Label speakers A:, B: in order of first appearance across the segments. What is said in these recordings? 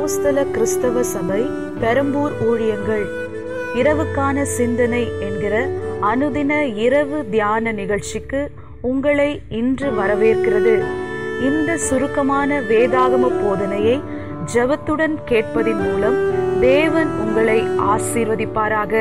A: அப்போஸ்தல கிறிஸ்தவ சபை பெரம்பூர் ஊழியங்கள் இரவுக்கான சிந்தனை என்கிற அனுதின இரவு தியான நிகழ்ச்சிக்கு உங்களை இன்று வரவேற்கிறது இந்த சுருக்கமான வேதாகம போதனையை ஜெபத்துடன் கேட்பதின் மூலம் தேவன் உங்களை ஆசீர்வதிப்பாராக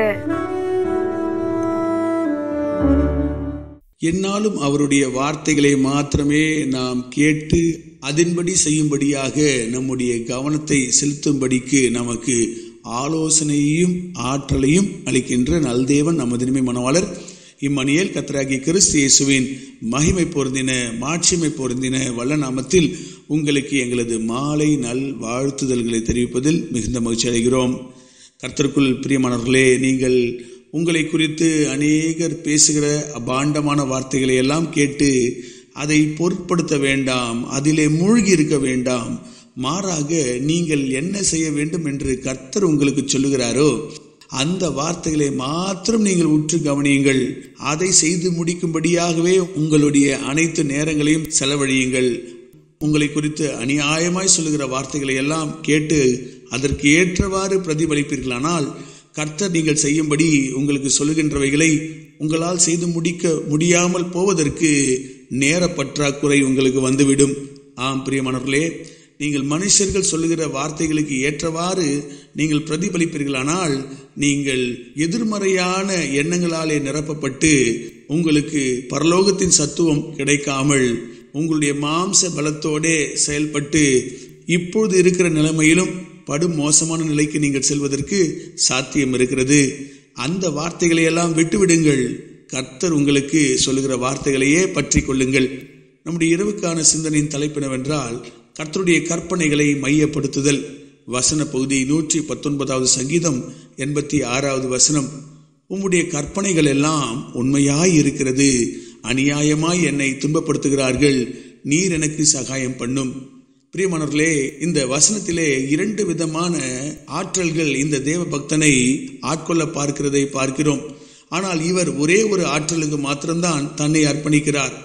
B: என்னாலும் அவருடைய வார்த்தைகளை மாத்திரமே நாம் கேட்டு அதன்படி செய்யும்படியாக நம்முடைய கவனத்தை செலுத்தும்படிக்கு நமக்கு ஆலோசனையையும் ஆற்றலையும் அளிக்கின்ற நல்தேவன் நமது இனிமை மனவாளர் இம்மணியல் கத்தராகிய கிறிஸ்து இயேசுவின் மகிமை பொருந்தின மாட்சிமை பொருந்தின வல்ல நாமத்தில் உங்களுக்கு எங்களது மாலை நல் வாழ்த்துதல்களை தெரிவிப்பதில் மிகுந்த மகிழ்ச்சி அடைகிறோம் கர்த்தருக்குள் பிரியமானவர்களே நீங்கள் உங்களை குறித்து அநேகர் பேசுகிற அபாண்டமான வார்த்தைகளை எல்லாம் கேட்டு அதை பொருட்படுத்த வேண்டாம் அதிலே மூழ்கி இருக்க வேண்டாம் மாறாக நீங்கள் என்ன செய்ய வேண்டும் என்று கர்த்தர் உங்களுக்கு சொல்லுகிறாரோ அந்த வார்த்தைகளை மாத்திரம் நீங்கள் உற்று கவனியுங்கள் அதை செய்து முடிக்கும்படியாகவே உங்களுடைய அனைத்து நேரங்களையும் செலவழியுங்கள் உங்களை குறித்து அநியாயமாய் சொல்லுகிற வார்த்தைகளை எல்லாம் கேட்டு அதற்கு ஏற்றவாறு பிரதிபலிப்பீர்களானால் கர்த்தர் நீங்கள் செய்யும்படி உங்களுக்கு சொல்லுகின்றவைகளை உங்களால் செய்து முடிக்க முடியாமல் போவதற்கு நேர பற்றாக்குறை உங்களுக்கு வந்துவிடும் ஆம் பிரியமானவர்களே நீங்கள் மனுஷர்கள் சொல்லுகிற வார்த்தைகளுக்கு ஏற்றவாறு நீங்கள் பிரதிபலிப்பீர்களானால் நீங்கள் எதிர்மறையான எண்ணங்களாலே நிரப்பப்பட்டு உங்களுக்கு பரலோகத்தின் சத்துவம் கிடைக்காமல் உங்களுடைய மாம்ச பலத்தோடே செயல்பட்டு இப்பொழுது இருக்கிற நிலைமையிலும் படு மோசமான நிலைக்கு நீங்கள் செல்வதற்கு சாத்தியம் இருக்கிறது அந்த வார்த்தைகளை எல்லாம் விட்டுவிடுங்கள் கர்த்தர் உங்களுக்கு சொல்லுகிற வார்த்தைகளையே பற்றி கொள்ளுங்கள் நம்முடைய இரவுக்கான சிந்தனையின் தலைப்பினவென்றால் கர்த்தருடைய கற்பனைகளை மையப்படுத்துதல் வசன பகுதி நூற்றி பத்தொன்பதாவது சங்கீதம் எண்பத்தி ஆறாவது வசனம் உம்முடைய கற்பனைகள் எல்லாம் உண்மையாய் இருக்கிறது அநியாயமாய் என்னை துன்பப்படுத்துகிறார்கள் நீர் எனக்கு சகாயம் பண்ணும் பிரியமானவர்களே இந்த வசனத்திலே இரண்டு விதமான ஆற்றல்கள் இந்த தேவ பக்தனை ஆட்கொள்ள பார்க்கிறதை பார்க்கிறோம் ஆனால் இவர் ஒரே ஒரு ஆற்றலுக்கு மாத்திரம்தான் தன்னை அர்ப்பணிக்கிறார்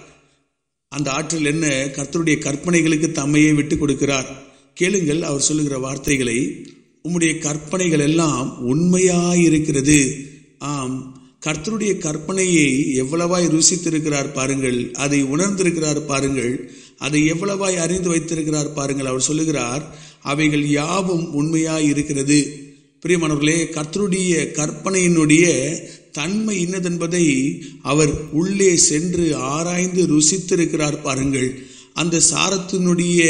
B: அந்த ஆற்றல் என்ன கர்த்தருடைய கற்பனைகளுக்கு தம்மையே விட்டு கொடுக்கிறார் கேளுங்கள் அவர் சொல்லுகிற வார்த்தைகளை உம்முடைய கற்பனைகள் எல்லாம் உண்மையாயிருக்கிறது ஆம் கர்த்தருடைய கற்பனையை எவ்வளவாய் ருசித்திருக்கிறார் பாருங்கள் அதை உணர்ந்திருக்கிறார் பாருங்கள் அதை எவ்வளவாய் அறிந்து வைத்திருக்கிறார் பாருங்கள் அவர் சொல்லுகிறார் அவைகள் யாவும் உண்மையாய் இருக்கிறது பிரியமானவர்களே கர்த்தருடைய கற்பனையினுடைய தன்மை இன்னதென்பதை அவர் உள்ளே சென்று ஆராய்ந்து ருசித்திருக்கிறார் பாருங்கள் அந்த சாரத்தினுடைய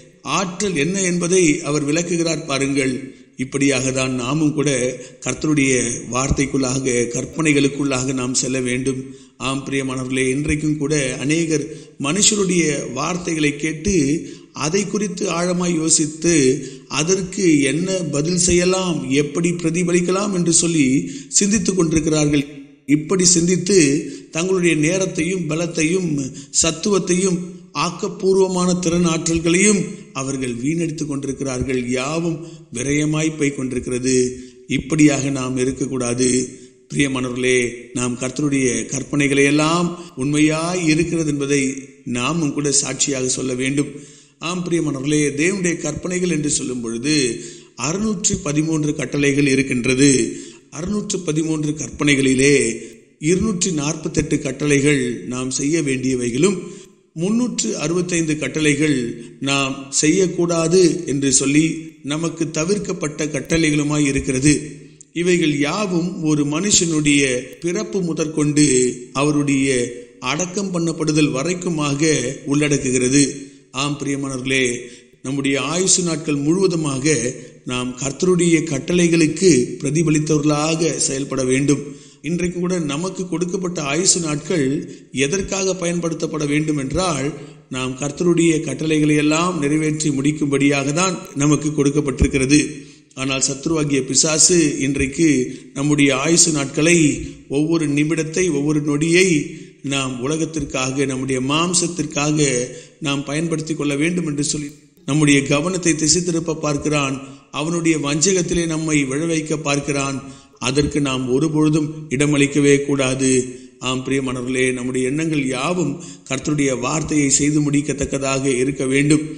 B: ஆற்றல் என்ன என்பதை அவர் விளக்குகிறார் பாருங்கள் இப்படியாக தான் நாமும் கூட கர்த்தருடைய வார்த்தைக்குள்ளாக கற்பனைகளுக்குள்ளாக நாம் செல்ல வேண்டும் ஆம் பிரியமானவர்களே இன்றைக்கும் கூட அநேகர் மனுஷருடைய வார்த்தைகளை கேட்டு அதை குறித்து ஆழமாய் யோசித்து அதற்கு என்ன பதில் செய்யலாம் எப்படி பிரதிபலிக்கலாம் என்று சொல்லி சிந்தித்துக் கொண்டிருக்கிறார்கள் இப்படி சிந்தித்து தங்களுடைய நேரத்தையும் பலத்தையும் சத்துவத்தையும் ஆக்கப்பூர்வமான திறன் ஆற்றல்களையும் அவர்கள் வீணடித்துக் கொண்டிருக்கிறார்கள் யாவும் விரயமாய் போய் கொண்டிருக்கிறது இப்படியாக நாம் இருக்கக்கூடாது பிரியமானவர்களே நாம் கர்த்தருடைய கற்பனைகளை எல்லாம் உண்மையாய் இருக்கிறது என்பதை நாமும் கூட சாட்சியாக சொல்ல வேண்டும் ஆம் பிரியமானவர்களே தேவனுடைய கற்பனைகள் என்று சொல்லும் பொழுது அறுநூற்றி பதிமூன்று கட்டளைகள் இருக்கின்றது அறுநூற்று பதிமூன்று கற்பனைகளிலே இருநூற்றி நாற்பத்தெட்டு கட்டளைகள் நாம் செய்ய வேண்டியவைகளும் முன்னூற்று அறுபத்தைந்து கட்டளைகள் நாம் செய்யக்கூடாது என்று சொல்லி நமக்கு தவிர்க்கப்பட்ட கட்டளைகளுமாய் இருக்கிறது இவைகள் யாவும் ஒரு மனுஷனுடைய பிறப்பு முதற்கொண்டு அவருடைய அடக்கம் பண்ணப்படுதல் வரைக்குமாக உள்ளடக்குகிறது ஆம் பிரியமானவர்களே நம்முடைய ஆயுசு நாட்கள் முழுவதுமாக நாம் கர்த்தருடைய கட்டளைகளுக்கு பிரதிபலித்தவர்களாக செயல்பட வேண்டும் இன்றைக்கு கூட நமக்கு கொடுக்கப்பட்ட ஆயுசு நாட்கள் எதற்காக பயன்படுத்தப்பட வேண்டும் என்றால் நாம் கர்த்தருடைய கட்டளைகளை எல்லாம் நிறைவேற்றி முடிக்கும்படியாக தான் நமக்கு கொடுக்கப்பட்டிருக்கிறது ஆனால் சத்ருவாகிய பிசாசு இன்றைக்கு நம்முடைய ஆயுசு நாட்களை ஒவ்வொரு நிமிடத்தை ஒவ்வொரு நொடியை நாம் உலகத்திற்காக நம்முடைய மாம்சத்திற்காக நாம் பயன்படுத்தி கொள்ள வேண்டும் என்று சொல்லி நம்முடைய கவனத்தை திசை திருப்ப பார்க்கிறான் அவனுடைய வஞ்சகத்திலே நம்மை விழவைக்க பார்க்கிறான் அதற்கு நாம் ஒருபொழுதும் இடமளிக்கவே கூடாது ஆம் பிரியமானவர்களே நம்முடைய எண்ணங்கள் யாவும் கர்த்தருடைய வார்த்தையை செய்து முடிக்கத்தக்கதாக இருக்க வேண்டும்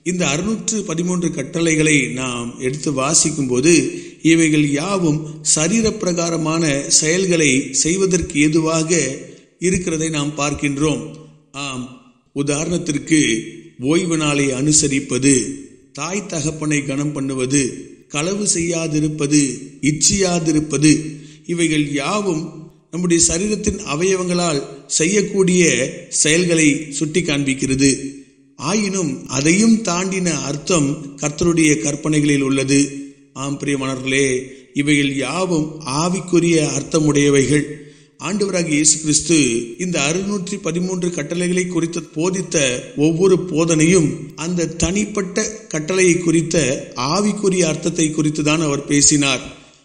B: இந்த அறுநூற்று பதிமூன்று கட்டளைகளை நாம் எடுத்து வாசிக்கும் போது இவைகள் யாவும் சரீரப்பிரகாரமான செயல்களை செய்வதற்கு ஏதுவாக இருக்கிறதை நாம் பார்க்கின்றோம் ஆம் உதாரணத்திற்கு ஓய்வு நாளை அனுசரிப்பது தாய் தகப்பனை கனம் பண்ணுவது களவு செய்யாதிருப்பது இச்சியாதிருப்பது இவைகள் யாவும் நம்முடைய சரீரத்தின் அவயவங்களால் செய்யக்கூடிய செயல்களை சுட்டி காண்பிக்கிறது ஆயினும் அதையும் தாண்டின அர்த்தம் கர்த்தருடைய கற்பனைகளில் உள்ளது ஆம் பிரியமானவர்களே இவைகள் யாவும் ஆவிக்குரிய அர்த்தமுடையவைகள் ஆண்டவராக இயேசு கிறிஸ்து இந்த அறுநூற்றி பதிமூன்று கட்டளைகளை குறித்து போதித்த ஒவ்வொரு போதனையும் அந்த தனிப்பட்ட கட்டளையை குறித்த ஆவிக்குரிய அர்த்தத்தை குறித்து தான் அவர் பேசினார்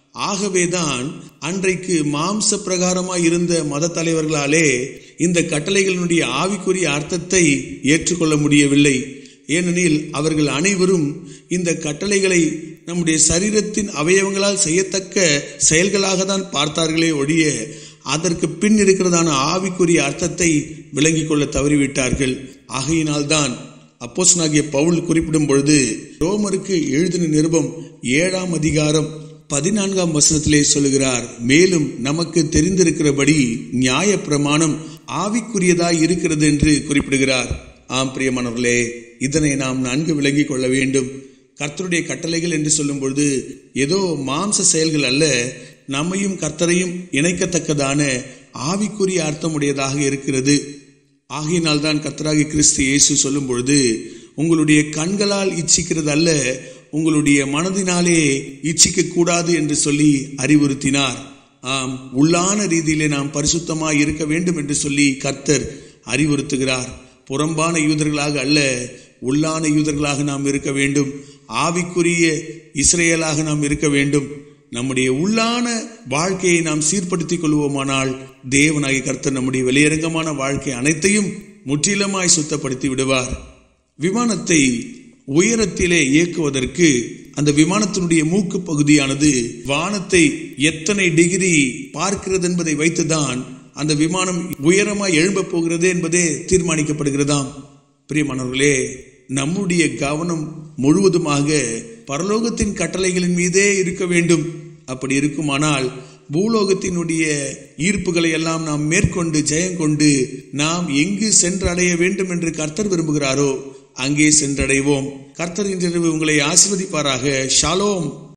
B: ஆகவேதான் அன்றைக்கு மாம்ச பிரகாரமாய் இருந்த மத தலைவர்களாலே இந்த கட்டளைகளினுடைய ஆவிக்குரிய அர்த்தத்தை ஏற்றுக்கொள்ள முடியவில்லை ஏனெனில் அவர்கள் அனைவரும் இந்த கட்டளைகளை நம்முடைய சரீரத்தின் அவயவங்களால் செய்யத்தக்க செயல்களாக தான் பார்த்தார்களே ஒழிய அதற்கு பின் இருக்கிறதான ஆவிக்குரிய அர்த்தத்தை விளங்கிக் கொள்ள தவறிவிட்டார்கள் ஆகையினால்தான் அப்போஸ்னாகிய பவுல் குறிப்பிடும் பொழுது ரோமருக்கு எழுதின நிருபம் ஏழாம் அதிகாரம் பதினான்காம் வசனத்திலே சொல்லுகிறார் மேலும் நமக்கு தெரிந்திருக்கிறபடி நியாய பிரமாணம் ஆவிக்குரியதாய் இருக்கிறது என்று குறிப்பிடுகிறார் ஆம் பிரியமானவர்களே இதனை நாம் நன்கு விளங்கிக் கொள்ள வேண்டும் கர்த்தருடைய கட்டளைகள் என்று சொல்லும் பொழுது ஏதோ மாம்ச செயல்கள் அல்ல நம்மையும் கர்த்தரையும் இணைக்கத்தக்கதான ஆவிக்குரிய அர்த்தமுடையதாக இருக்கிறது ஆகையினால் தான் கர்த்தராகி கிறிஸ்து இயேசு சொல்லும் பொழுது உங்களுடைய கண்களால் இச்சிக்கிறது அல்ல உங்களுடைய மனதினாலே இச்சிக்க கூடாது என்று சொல்லி அறிவுறுத்தினார் ஆம் உள்ளான ரீதியிலே நாம் பரிசுத்தமாய் இருக்க வேண்டும் என்று சொல்லி கர்த்தர் அறிவுறுத்துகிறார் புறம்பான யூதர்களாக அல்ல உள்ளான யூதர்களாக நாம் இருக்க வேண்டும் ஆவிக்குரிய இஸ்ரேலாக நாம் இருக்க வேண்டும் நம்முடைய உள்ளான வாழ்க்கையை நாம் சீர்படுத்திக் கொள்வோமானால் தேவனாகிய கர்த்தர் நம்முடைய வெளியரங்கமான வாழ்க்கை அனைத்தையும் முற்றிலுமாய் சுத்தப்படுத்தி விடுவார் விமானத்தை உயரத்திலே இயக்குவதற்கு அந்த விமானத்தினுடைய மூக்கு பகுதியானது வானத்தை எத்தனை டிகிரி பார்க்கிறது என்பதை வைத்துதான் அந்த விமானம் உயரமாய் எழும்ப போகிறது என்பதே தீர்மானிக்கப்படுகிறதாம் பிரியமானவர்களே நம்முடைய கவனம் முழுவதுமாக பரலோகத்தின் கட்டளைகளின் மீதே இருக்க வேண்டும் அப்படி இருக்குமானால் பூலோகத்தினுடைய ஈர்ப்புகளை எல்லாம் நாம் மேற்கொண்டு ஜெயம் கொண்டு நாம் எங்கு சென்றடைய வேண்டும் என்று கர்த்தர் விரும்புகிறாரோ அங்கே சென்றடைவோம் கர்த்தர் இன்றிரவு உங்களை ஆசிர்வதிப்பாராக ஷாலோம்